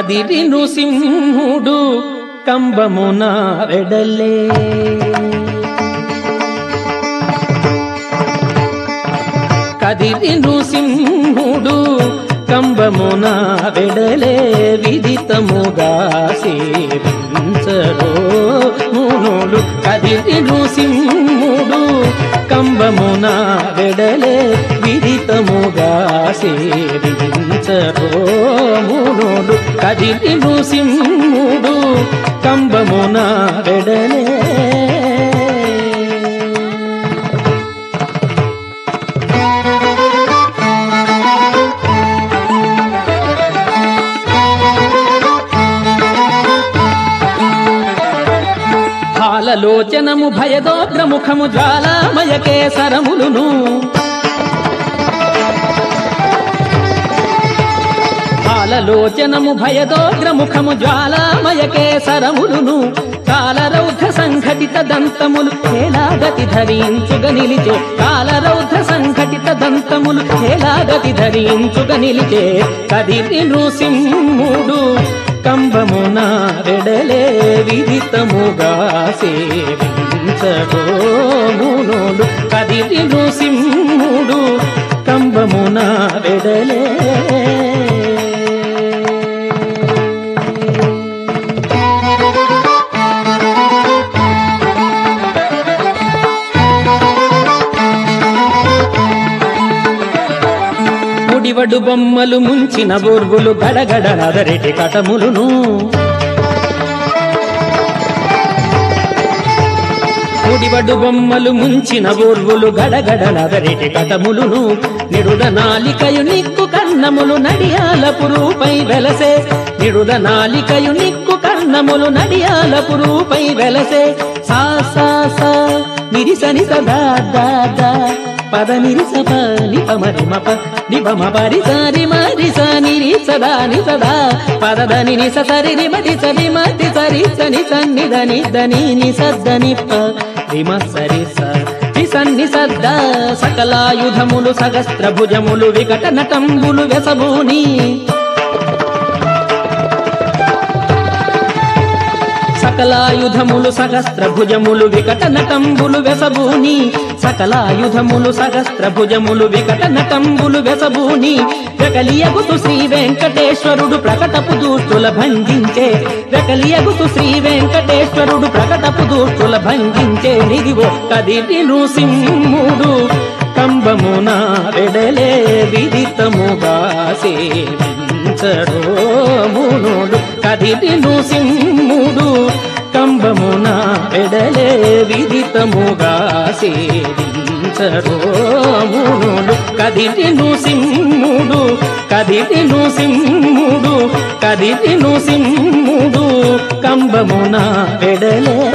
కదిరి నృసింహుడు కంబమున వెడలే కదిరి నృసింహుడు కంబమున వెడలే విదితముగా సేవించరో మునుడు కదిరి నృసింహుడు కంబమున వెడలే విదితముగా సేవించరో మునుడు కదిరి నృసింహుడు కంబమున వెడలే హాలలోచనము భయదోగ్రముఖము జ్వాలామయ కేసరములును హాలలోచనము భయదోగ్రముఖము జ్వాలామయ కేసరములును కాలరౌధ సంఘటిత దంతములు హేలాగతి ధరించుగ నిలిచే కాలరౌధ సంఘటిత దంతములు హేలాగతి ధరించుగ నిలిచే కదిరి నృసింహుడు కంబమున వెడలే విదితముగా సేవించడో మునుడు కదిరి నృసింహుడు కంబమున వెడలే ముడివడు బొమ్మలు ముంచిన బోర్గులు గడగడ నదరెటి కటములును ముడివడు బొమ్మలు ముంచిన బోర్గులు గడగడ నదరెటి కటములును నిడుద నాలికయు నిక్కు కన్నములు నడియాల పురుపై వెలసే నిడుద నాలికయు నిక్కు కన్నములు నడియాల పురుపై వెలసే సా సా సా నిరిసని సదా దా దా పద నిరిస ప నిప మరి మప నిప మ పరి సరి మరి స నిరి సదా ని సదా పద దని ని స సరి రి మది సరి మది సరి సని సన్ని దని దని ని సద్దని ప రిమ సరి స ని సన్ని సద్ద సకలాయుధములు సహస్ర భుజములు వికట నటంబులు వెసభూని సకలాయుధములు సహస్ర భుజములు వికట నటంబులు వెసభూని సకలాయుధములు సహస్ర భుజములు వికట నటంబులు వెసభూని వెకలియగుతు శ్రీ వెంకటేశ్వరుడు ప్రకటపు దూష్టుల భంజించే వెకలియగుతు శ్రీ వెంకటేశ్వరుడు ప్రకటపు దూష్టుల భంజించే నిదివో కదిరి నృసింహుడు కంబమున వెడలే విదితముగా సేవించడో మునుడు కదిరి నృసింహుడు కంబమున వెడలే విదితముగా సేవించడో మునుడు కదిరి నృసింహుడు కదిరి నృసింహుడు కదిరి నృసింహుడు కంబమున వెడలే